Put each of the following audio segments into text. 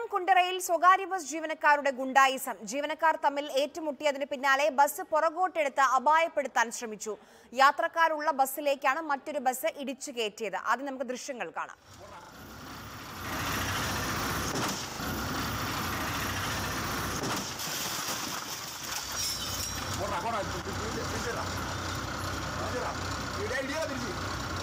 കന്നം കുണ്ടറയിൽ സ്വകാര്യ ബസ് ജീവനക്കാരുടെ ഗുണ്ടായിസം ജീവനക്കാർ തമ്മിൽ ഏറ്റുമുട്ടിയതിന് പിന്നാലെ ബസ് പുറകോട്ടെടുത്ത് അപായപ്പെടുത്താൻ ശ്രമിച്ചു യാത്രക്കാരുള്ള ബസ്സിലേക്കാണ് മറ്റൊരു ബസ് ഇടിച്ചു കയറ്റിയത് ആദ്യം നമുക്ക് ദൃശ്യങ്ങൾ കാണാം போடுறா போடுறா திருச்சிடா திருச்சிடா இடியா இடியா திருச்சி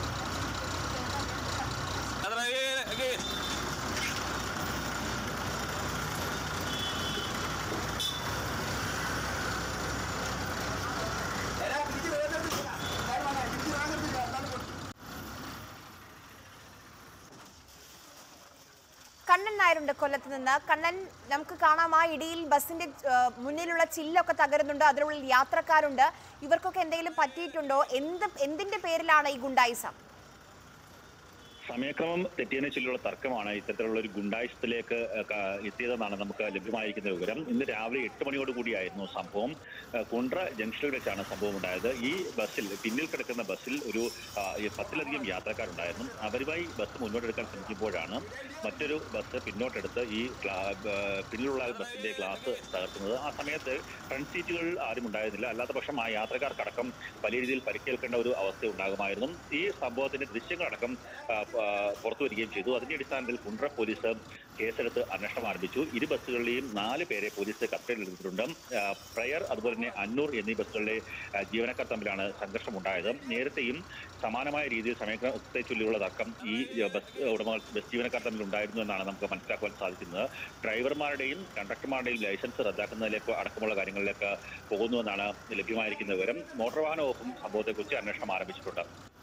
திருச்சி திருச்சி வாங்குறதுக்கு அந்தாலும் போட்டு കണ്ണൻ നായരുണ്ട് കൊല്ലത്ത് നിന്ന് കണ്ണൻ നമുക്ക് കാണാം ആ ഇടിയിൽ ബസിന്റെ ആ, മുന്നിലുള്ള ചില്ലൊക്കെ തകരുന്നുണ്ട് അതിനുള്ളിൽ യാത്രക്കാരുണ്ട് ഇവർക്കൊക്കെ എന്തെങ്കിലും പറ്റിയിട്ടുണ്ടോ എന്ത് എന്തിന്റെ പേരിലാണ് ഈ ഗുണ്ടായിസം സമയക്രമം തെറ്റിയതിനെ ചൊല്ലിയുള്ള തർക്കമാണ് ഇത്തരത്തിലുള്ള ഒരു ഗുണ്ടായുസത്തിലേക്ക് ഏഹ്, ക- എത്തിയതെന്നാണ് നമുക്ക് ലഭ്യമായിരിക്കുന്ന വിവരം ഇന്ന് രാവിലെ എട്ട് മണിയോട് കൂടിയായിരുന്നു സംഭവം ഏഹ്, കുണ്ട്ര ജംഗ്ഷനിൽ വെച്ചാണ് സംഭവം ഉണ്ടായത് ഈ ബസ്സിൽ പിന്നിൽ കിടക്കുന്ന ബസ്സിൽ ഒരു ആ, ഈ പത്തിലധികം യാത്രക്കാരുണ്ടായിരുന്നു അവരുമായി ബസ് മുന്നോട്ടെടുക്കാൻ ശ്രമിക്കുമ്പോഴാണ് മറ്റൊരു ബസ് പിന്നോട്ടെടുത്ത് ഈ ഗ്ലാ- ഏഹ്, പിന്നിലുള്ള ബസ്സിന്റെ ഗ്ലാസ് തകർക്കുന്നത് ആ സമയത്ത് ഫ്രണ്ട് സീറ്റുകളിൽ ആരും ഉണ്ടായിരുന്നില്ല അല്ലാത്ത പക്ഷം ആ യാത്രക്കാർക്കടക്കം വലിയ രീതിയിൽ പരിക്കേൽക്കേണ്ട ഒരു അവസ്ഥ ഉണ്ടാകുമായിരുന്നു ഈ സംഭവത്തിന്റെ ദൃശ്യങ്ങളടക്കം ആ, പ- ആ, പുറത്തു വരികയും ചെയ്തു അതിന്റെ അടിസ്ഥാനത്തിൽ കുണ്ട്ര പോലീസ് കേസെടുത്ത് അന്വേഷണം ആരംഭിച്ചു ഇരു ബസ്സുകളിലെയും നാല് പേരെ പോലീസ് കസ്റ്റഡിയിലെടുത്തിട്ടുണ്ട് ആ, പ്രയർ അതുപോലെ തന്നെ അന്നൂർ എന്നീ ബസ്സുകളിലെ ആ, ജീവനക്കാർ തമ്മിലാണ് സംഘർഷം ഉണ്ടായത് നേരത്തെയും സമാനമായ രീതിയിൽ സമയത്തെ ചൊല്ലിയുള്ള തർക്കം ഈ ആ, ബസ് ഉടമകൾ ബസ് ജീവനക്കാർ തമ്മിൽ ഉണ്ടായിരുന്നു എന്നാണ് നമുക്ക് മനസ്സിലാക്കുവാൻ സാധിക്കുന്നത് ഡ്രൈവർമാരുടെയും കണ്ടക്ടർമാരുടെയും ലൈസൻസ് റദ്ദാക്കുന്നതിലേക്ക് അടക്കമുള്ള കാര്യങ്ങളിലേക്ക് പോകുന്നുവെന്നാണ് ലഭ്യമായിരിക്കുന്ന വിവരം മോട്ടോർ വാഹന വകുപ്പും സംഭവത്തെക്കുറിച്ച് അന്വേഷണം ആരംഭിച്ചിട്ടുണ്ട്